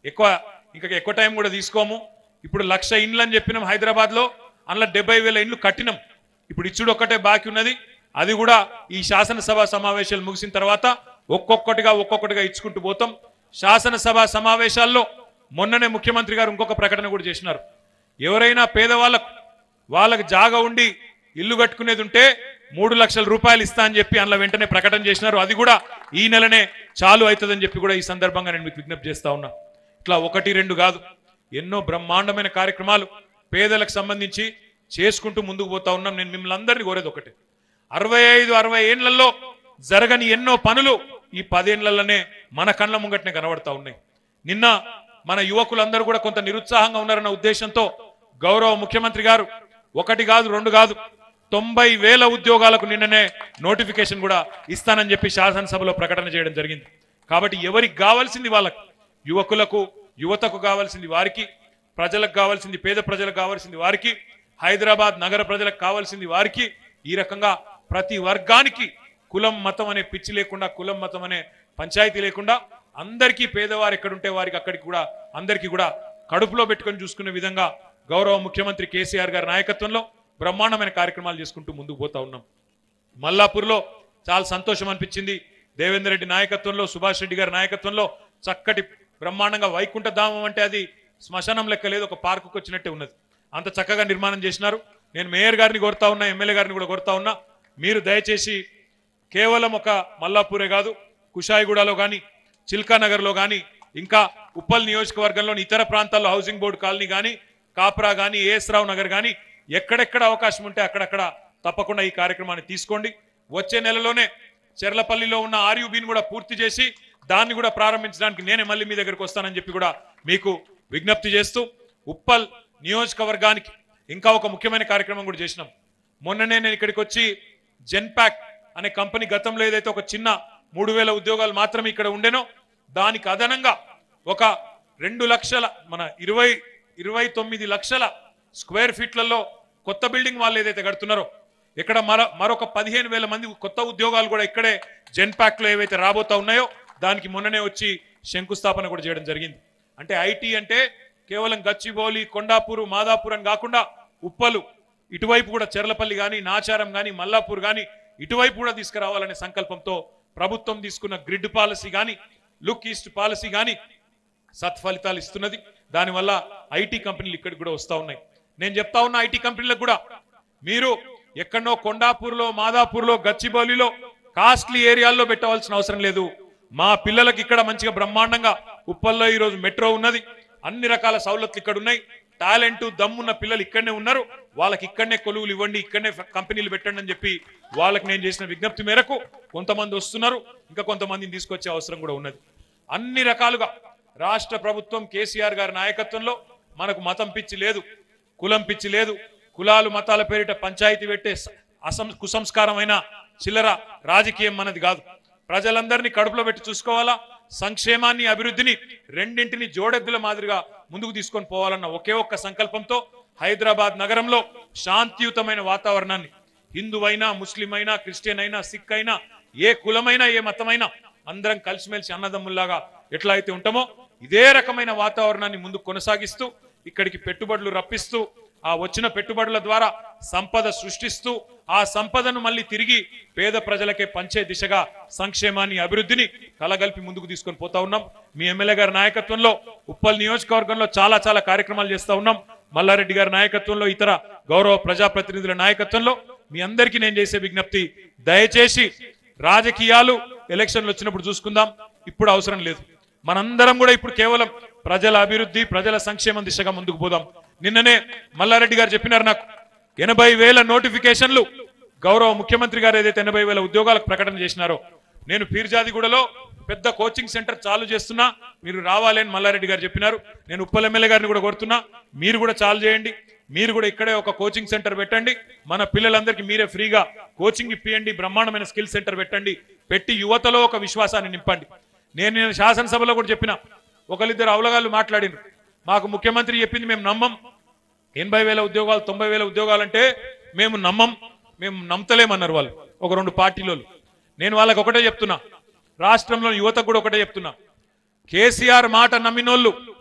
ఎక్కువ ఇంకా ఎక్కువ టైం కూడా తీసుకోము ఇప్పుడు లక్ష ఇండ్లు అని చెప్పినాం హైదరాబాద్ లో అందులో డెబ్బై వేల ఇండ్లు కట్టినాం ఇప్పుడు ఇచ్చుడు ఒక్కటే బాకీ ఉన్నది అది కూడా ఈ శాసనసభ సమావేశాలు ముగిసిన తర్వాత ఒక్కొక్కటిగా ఒక్కొక్కటిగా ఇచ్చుకుంటూ పోతాం శాసనసభ సమావేశాల్లో మొన్ననే ముఖ్యమంత్రి గారు ఇంకొక ప్రకటన కూడా చేసినారు ఎవరైనా పేదవాళ్ళకు వాళ్ళకి జాగా ఉండి ఇల్లు కట్టుకునేది ఉంటే మూడు లక్షల రూపాయలు ఇస్తా అని చెప్పి అందులో వెంటనే ప్రకటన చేసినారు అది కూడా ఈ నెలనే చాలు అవుతుందని చెప్పి కూడా ఈ సందర్భంగా నేను మీకు విజ్ఞప్తి చేస్తా ఉన్నా ఇట్లా ఒకటి రెండు కాదు ఎన్నో బ్రహ్మాండమైన కార్యక్రమాలు పేదలకు సంబంధించి చేసుకుంటూ ముందుకు పోతా ఉన్నాం నేను మిమ్మల్ని అందరినీ కోరేది ఒకటే అరవై ఐదు అరవై ఏళ్లలో జరగని ఎన్నో పనులు ఈ పదేళ్లలోనే మన కళ్ళ ముంగటనే కనబడతా ఉన్నాయి నిన్న మన యువకులందరూ కూడా కొంత నిరుత్సాహంగా ఉన్నారన్న ఉద్దేశంతో గౌరవ ముఖ్యమంత్రి గారు ఒకటి కాదు రెండు కాదు తొంభై వేల ఉద్యోగాలకు నిన్ననే నోటిఫికేషన్ కూడా ఇస్తానని చెప్పి శాసనసభలో ప్రకటన చేయడం జరిగింది కాబట్టి ఎవరికి కావాల్సింది వాళ్ళకు యువకులకు యువతకు కావాల్సింది వారికి ప్రజలకు కావాల్సింది పేద ప్రజలకు కావాల్సింది వారికి హైదరాబాద్ నగర ప్రజలకు కావాల్సింది వారికి ఈ రకంగా ప్రతి వర్గానికి కులం మతం అనే పిచ్చి లేకుండా కులం మతం అనే పంచాయతీ లేకుండా అందరికీ పేదవారు ఎక్కడుంటే వారికి అక్కడికి కూడా అందరికీ కూడా కడుపులో పెట్టుకొని చూసుకునే విధంగా గౌరవ ముఖ్యమంత్రి కేసీఆర్ గారి నాయకత్వంలో బ్రహ్మాండమైన కార్యక్రమాలు చేసుకుంటూ ముందుకు పోతా ఉన్నాం మల్లాపూర్లో చాలా సంతోషం అనిపించింది దేవేందర్ రెడ్డి నాయకత్వంలో సుభాష్ రెడ్డి గారి నాయకత్వంలో చక్కటి బ్రహ్మాండంగా వైకుంఠ ధామం అంటే అది శ్మశానం లెక్క లేదు ఒక పార్కుకు వచ్చినట్టే ఉన్నది అంత చక్కగా నిర్మాణం చేసినారు నేను మేయర్ గారిని కోరుతా ఉన్నా ఎమ్మెల్యే గారిని కూడా కోరుతా ఉన్నా మీరు దయచేసి కేవలం ఒక మల్లాపూరే కాదు కుషాయిగూడలో కానీ చిల్కా నగర్లో కానీ ఇంకా ఉప్పల్ నియోజకవర్గంలోని ఇతర ప్రాంతాల్లో హౌసింగ్ బోర్డు కాలనీ కానీ కాప్రా కానీ ఏఎస్ రావు నగర్ కానీ ఎక్కడెక్కడ అవకాశం ఉంటే అక్కడక్కడ తప్పకుండా ఈ కార్యక్రమాన్ని తీసుకోండి వచ్చే నెలలోనే చెర్లపల్లిలో ఉన్న ఆర్యూబీని కూడా పూర్తి చేసి దాన్ని కూడా ప్రారంభించడానికి నేనే మళ్ళీ మీ దగ్గరకు వస్తానని చెప్పి కూడా మీకు విజ్ఞప్తి చేస్తూ ఉప్పల్ నియోజకవర్గానికి ఇంకా ఒక ముఖ్యమైన కార్యక్రమం కూడా చేసినాం మొన్ననే నేను ఇక్కడికి వచ్చి జెన్పాక్ అనే కంపెనీ గతంలో ఏదైతే ఒక చిన్న మూడు వేల ఉద్యోగాలు మాత్రమే ఇక్కడ ఉండేనో దానికి అదనంగా ఒక రెండు లక్షల మన ఇరవై ఇరవై తొమ్మిది లక్షల స్క్వేర్ ఫీట్లలో కొత్త బిల్డింగ్ వాళ్ళు ఏదైతే కడుతున్నారో ఇక్కడ మరో మరొక పదిహేను వేల మంది కొత్త ఉద్యోగాలు కూడా ఇక్కడే జెన్పాక్ లో ఏవైతే రాబోతా ఉన్నాయో దానికి మొన్ననే వచ్చి శంకుస్థాపన కూడా చేయడం జరిగింది అంటే ఐటీ అంటే కేవలం గచ్చిబౌలి కొండాపూర్ మాదాపూర్ అని కాకుండా ఉప్పలు ఇటువైపు కూడా చెర్లపల్లి కానీ నాచారం కానీ మల్లాపూర్ కానీ ఇటువైపు కూడా తీసుకురావాలనే సంకల్పంతో ప్రభుత్వం తీసుకున్న గ్రిడ్ పాలసీ కానీ లుక్ ఈస్ట్ పాలసీ కానీ సత్ఫలితాలు ఇస్తున్నది దానివల్ల ఐటీ కంపెనీలు ఇక్కడికి కూడా వస్తా ఉన్నాయి నేను చెప్తా ఉన్న ఐటీ కంపెనీలకు కూడా మీరు ఎక్కడో కొండాపూర్లో మాదాపూర్లో గచ్చిబౌలిలో కాస్ట్లీ ఏరియాల్లో పెట్టవలసిన అవసరం లేదు మా పిల్లలకి ఇక్కడ మంచిగా బ్రహ్మాండంగా ఉప్పల్లో ఈ రోజు మెట్రో ఉన్నది అన్ని రకాల సౌలతులు ఇక్కడ ఉన్నాయి టాలెంట్ దమ్మున్న పిల్లలు ఇక్కడనే ఉన్నారు వాళ్ళకి ఇక్కడనే కొలువులు ఇవ్వండి ఇక్కడనే కంపెనీలు పెట్టండి అని చెప్పి వాళ్ళకి నేను చేసిన విజ్ఞప్తి మేరకు కొంతమంది వస్తున్నారు ఇంకా కొంతమందిని తీసుకొచ్చే అవసరం కూడా ఉన్నది అన్ని రకాలుగా రాష్ట్ర ప్రభుత్వం కేసీఆర్ గారి నాయకత్వంలో మనకు మతం పిచ్చి లేదు కులం పిచ్చి లేదు కులాలు మతాల పేరిట పంచాయతీ పెట్టే స- అసం కుసంస్కారమైన చిల్లర రాజకీయం మనది కాదు ప్రజలందరినీ కడుపులో పెట్టి చూసుకోవాలా సంక్షేమాన్ని అభివృద్ధిని రెండింటిని జోడెద్దుల మాదిరిగా ముందుకు తీసుకొని పోవాలన్న ఒకే ఒక్క సంకల్పంతో హైదరాబాద్ నగరంలో శాంతియుతమైన వాతావరణాన్ని హిందువైనా ముస్లిం అయినా క్రిస్టియన్ అయినా సిక్ అయినా ఏ కులమైనా ఏ మతమైనా అందరం కలిసిమెలిసి అన్నదమ్ముల్లాగా ఎట్లా అయితే ఉంటామో ఇదే రకమైన వాతావరణాన్ని ముందుకు కొనసాగిస్తూ ఇక్కడికి పెట్టుబడులు రప్పిస్తూ ఆ వచ్చిన పెట్టుబడుల ద్వారా సంపద సృష్టిస్తూ ఆ సంపదను మళ్ళీ తిరిగి పేద ప్రజలకే పంచే దిశగా సంక్షేమాన్ని అభివృద్ధిని కలగలిపి ముందుకు తీసుకొని పోతా ఉన్నాం మీ ఎమ్మెల్యే గారి నాయకత్వంలో ఉప్పల్ నియోజకవర్గంలో చాలా చాలా కార్యక్రమాలు చేస్తా ఉన్నాం మల్లారెడ్డి గారి నాయకత్వంలో ఇతర గౌరవ ప్రజాప్రతినిధుల నాయకత్వంలో మీ అందరికీ నేను చేసే విజ్ఞప్తి దయచేసి రాజకీయాలు ఎలక్షన్లు వచ్చినప్పుడు చూసుకుందాం ఇప్పుడు అవసరం లేదు మనందరం కూడా ఇప్పుడు కేవలం ప్రజల అభివృద్ధి ప్రజల సంక్షేమం దిశగా ముందుకు పోదాం నిన్ననే మల్లారెడ్డి గారు చెప్పినారు నాకు ఎనభై వేల నోటిఫికేషన్లు గౌరవ ముఖ్యమంత్రి గారు ఏదైతే ఎనభై వేల ఉద్యోగాలకు ప్రకటన చేసినారో నేను పీర్జాదిగూడలో పెద్ద కోచింగ్ సెంటర్ చాలు చేస్తున్నా మీరు రావాలి అని మల్లారెడ్డి గారు చెప్పినారు నేను ఉప్పల్ ఎమ్మెల్యే గారిని కూడా కోరుతున్నా మీరు కూడా చాలు చేయండి మీరు కూడా ఇక్కడే ఒక కోచింగ్ సెంటర్ పెట్టండి మన పిల్లలందరికీ మీరే ఫ్రీగా కోచింగ్ ఇప్పియండి బ్రహ్మాండమైన స్కిల్ సెంటర్ పెట్టండి పెట్టి యువతలో ఒక విశ్వాసాన్ని నింపండి నేను నేను శాసనసభలో కూడా చెప్పిన ఒకరిద్దరు అవలగాళ్ళు మాట్లాడినారు మాకు ముఖ్యమంత్రి చెప్పింది మేము నమ్మం ఎనభై వేల ఉద్యోగాలు తొంభై వేల ఉద్యోగాలు అంటే మేము నమ్మం మేము నమ్మతలేమన్నారు వాళ్ళు ఒక రెండు పార్టీలు నేను వాళ్ళకి ఒకటే చెప్తున్నా రాష్ట్రంలో యువతకు కూడా ఒకటే చెప్తున్నా కేసీఆర్ మాట నమ్మినోళ్ళు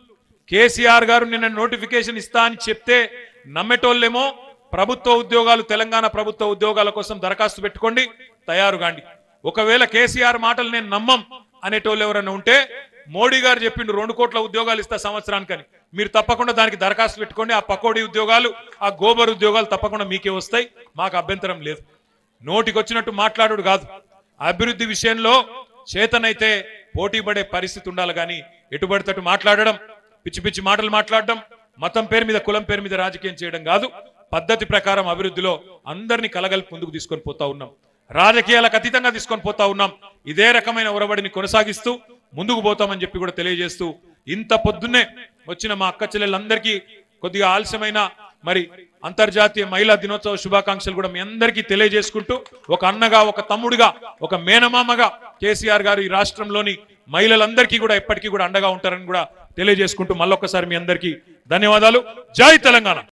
కేసీఆర్ గారు నిన్న నోటిఫికేషన్ ఇస్తా అని చెప్తే నమ్మేటోళ్ళేమో ప్రభుత్వ ఉద్యోగాలు తెలంగాణ ప్రభుత్వ ఉద్యోగాల కోసం దరఖాస్తు పెట్టుకోండి తయారు కాండి ఒకవేళ కేసీఆర్ మాటలు నేను నమ్మం అనేటోళ్ళు ఎవరైనా ఉంటే మోడీ గారు చెప్పిండు రెండు కోట్ల ఉద్యోగాలు ఇస్తా సంవత్సరానికని మీరు తప్పకుండా దానికి దరఖాస్తు పెట్టుకోండి ఆ పకోడీ ఉద్యోగాలు ఆ గోబర్ ఉద్యోగాలు తప్పకుండా మీకే వస్తాయి మాకు అభ్యంతరం లేదు నోటికొచ్చినట్టు మాట్లాడు కాదు అభివృద్ధి విషయంలో చేతనైతే పోటీ పడే పరిస్థితి ఉండాలి కానీ ఎటుబడితట్టు మాట్లాడడం పిచ్చి పిచ్చి మాటలు మాట్లాడడం మతం పేరు మీద కులం పేరు మీద రాజకీయం చేయడం కాదు పద్ధతి ప్రకారం అభివృద్ధిలో అందరినీ కలగలిపి ముందుకు తీసుకొని పోతా ఉన్నాం రాజకీయాలకు అతీతంగా తీసుకొని పోతా ఉన్నాం ఇదే రకమైన ఒరబడిని కొనసాగిస్తూ ముందుకు పోతామని చెప్పి కూడా తెలియజేస్తూ ఇంత పొద్దున్నే వచ్చిన మా అక్క చెల్లెలందరికీ కొద్దిగా ఆలస్యమైన మరి అంతర్జాతీయ మహిళా దినోత్సవ శుభాకాంక్షలు కూడా మీ అందరికీ తెలియజేసుకుంటూ ఒక అన్నగా ఒక తమ్ముడిగా ఒక మేనమామగా కేసీఆర్ గారు ఈ రాష్ట్రంలోని మహిళలందరికీ కూడా ఎప్పటికీ కూడా అండగా ఉంటారని కూడా తెలియజేసుకుంటూ మళ్ళొక్కసారి మీ అందరికీ ధన్యవాదాలు జై తెలంగాణ